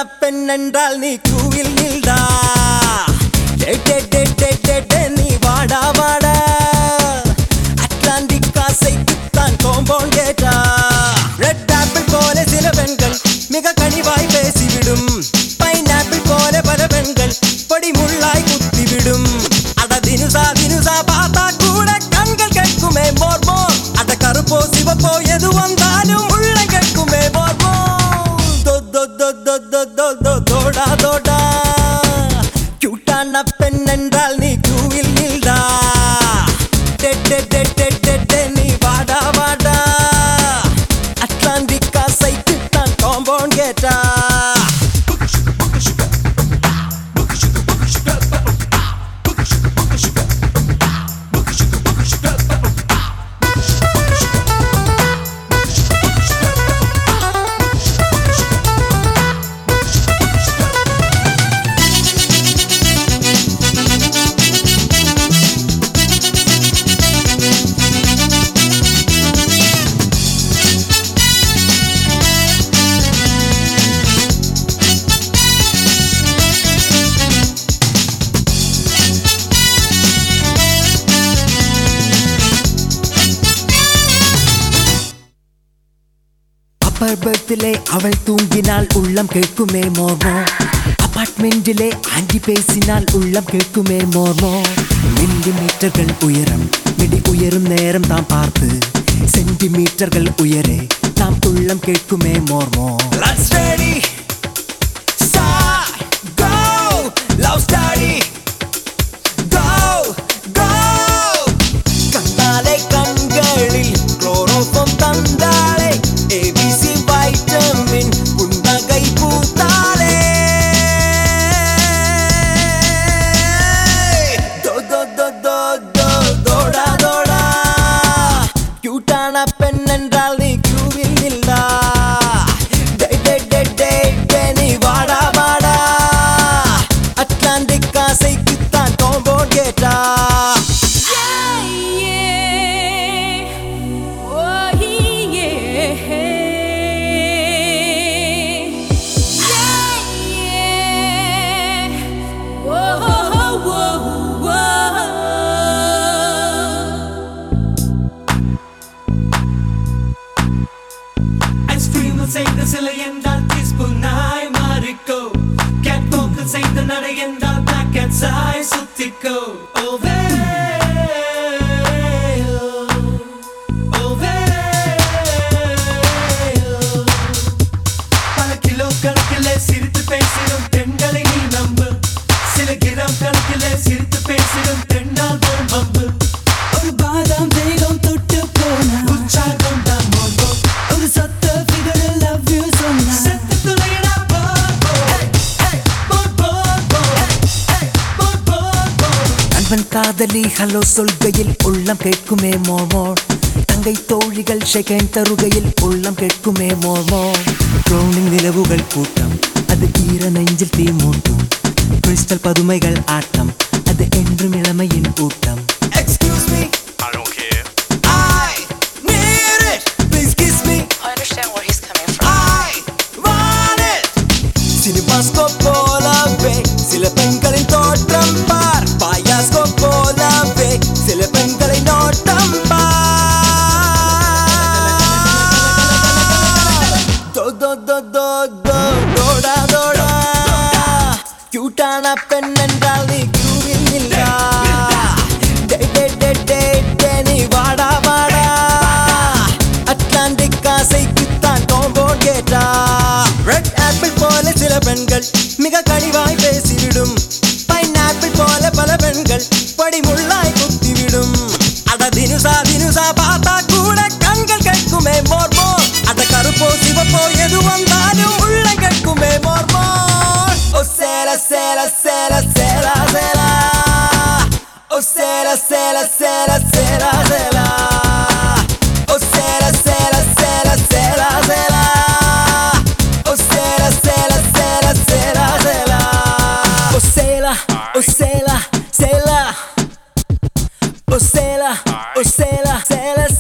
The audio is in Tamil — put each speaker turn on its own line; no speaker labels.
பெண் என்றால் நீ கியூவில் நில்டா டே, டே, டே, டே, டே, டே, நீ வாடா வாடா அட்லாண்டிக் காசைக்குத்தான் கோம்பவுண்ட் கேட்டா ரெட் ஆப்பிள் போல சில பெண்கள் மிக கனிவாய் பேசிவிடும் பைனாப்பிள் போல பல பெண்கள் பொடி முள்ளாய் குத்திவிடும் அட தினுசா தினுசா பார்த்தா கூட கண்கள் கேட்குமே மோர் மோர் அட கருப்போ சிவப்போ எது வந்தாலும் உள்ள கேட்குமே மோர் மோர் தோ தோ தோ தோ தோ தோ தோ தோடா தோடா கியூட்டான பெண் என்றால் நீ கியூவில் நில்டா டே டே டே டே டே டே நீ வாடா வாடா அட்லாண்டிக் காசைக்கு தான் காம்பவுண்ட் கேட்டா அப்பர் பெர்த்திலே அவள் தூங்கினால் உள்ளம் கேட்குமே மோர்மோ அபார்ட்மெண்டிலே ஆண்டி பேசினால் உள்ளம் கேட்குமே மோர்மோ மில்லி மீட்டர்கள் உயரம் மிடி உயரும் நேரம் தாம் பார்த்து சென்டிமீட்டர்கள் உயரே தாம் உள்ளம் கேட்குமே மோர்மோ Let's ready start go love story go go கண்ணாலே கண்களில் குளோரோஃபம் தந்தாளே ஏபிசி வைட்டமின் புன்னகை பூத்தாளே தோ தோ தோ தோ தோ தோடா தோடா கியூட்டான பெண் என்றால் நீ கியூவில் இல்லா டே டே டே டே டே நீ வாடா வாடா அட்லாண்டிக் காசைக்குத்தான் காம்பவுண்ட் கேட்டா
Yeah, yeah. Oh, yeah. Yeah, yeah. Whoa, whoa, whoa.
ஐஸ்கிரீமில் செய்த சிலை என்றால் டீஸ்பூனாய் மாறிக்கோ கேட் போக்கில் செய்த நடை என்றால் பிளாக் அண்ட் சாய் சுத்திக்கோ ஓவே ஓவே பல கிலோ கணக்கிலே சிரித்து பேசிடும் பெண்களை நீ நம்பு சில கிராம் கணக்கிலே சிரித்து பேசிடும் பெண்ணால் வரும் வம்பு
ஒரு பாதாம் தேகம் தொட்டு போனா
உற்சாகம் தான் மோகோ
ஒரு சத்த figure love you சொன்னா
செத்து துளையடா போ போ போ போ போ போ போ
நண்பன் காதலி ஹலோ சொல்கையில் உள்ளம் கேட்குமே மோமோர் தங்கை தோழிகள் செகண்ட் தருகையில் உள்ளம் கேட்குமே மோமோர் ட்ரோனிங் நிலவுகள் கூட்டம் அது ஈர நெஞ்சில் தீ மூட்டும் கிறிஸ்டல் பதுமைகள் ஆட்டம் அது என்றும் இளமையின் ஊட்டம் excuse me
I don't care.
I need it please kiss me
I understand where he's coming from.
I want it cinemascope போலவே சில பெண்களின் தோற்றம் பார் பாயாஸ்கோப் போலவே சில பெண்களை நோட்டம் பார் தோ தோ தோ தோ தோ தோடா தோடா கியூட்டான பெண் என்றால் நீ கியூவில் இல்லா டே டே டே டே டே நீ வாடா வாடா அட்லாண்டிக் காசைக்குத்தான் காம்பவுண்ட் கேட்டா ரெட் ஆப்பிள் போல சில பெண்கள் மிக கனிவாய் பேசிவிடும் பைனாப்பிள் போல பல பெண்கள் படிமுள்ளாய் குத்திவிடும் அட தினுசா தினுசா பார்த்தா கூட கண்கள் கேட்குமே மோர் மோர் அட கருப்போ சிவப்போ எது வந்தாலும் உள்ள கேட்குமே மோர் மோர் ஓ சேல சேல சேல சேல சேல ஓ சேல சேல சேல சேல சேல ஓ சேல சேல சேல சேல சேல ஓ சேல சேல சேல சேல சேல ஓ சேல ஓ சேல சேல ஓ சேல ஓ சேல சேல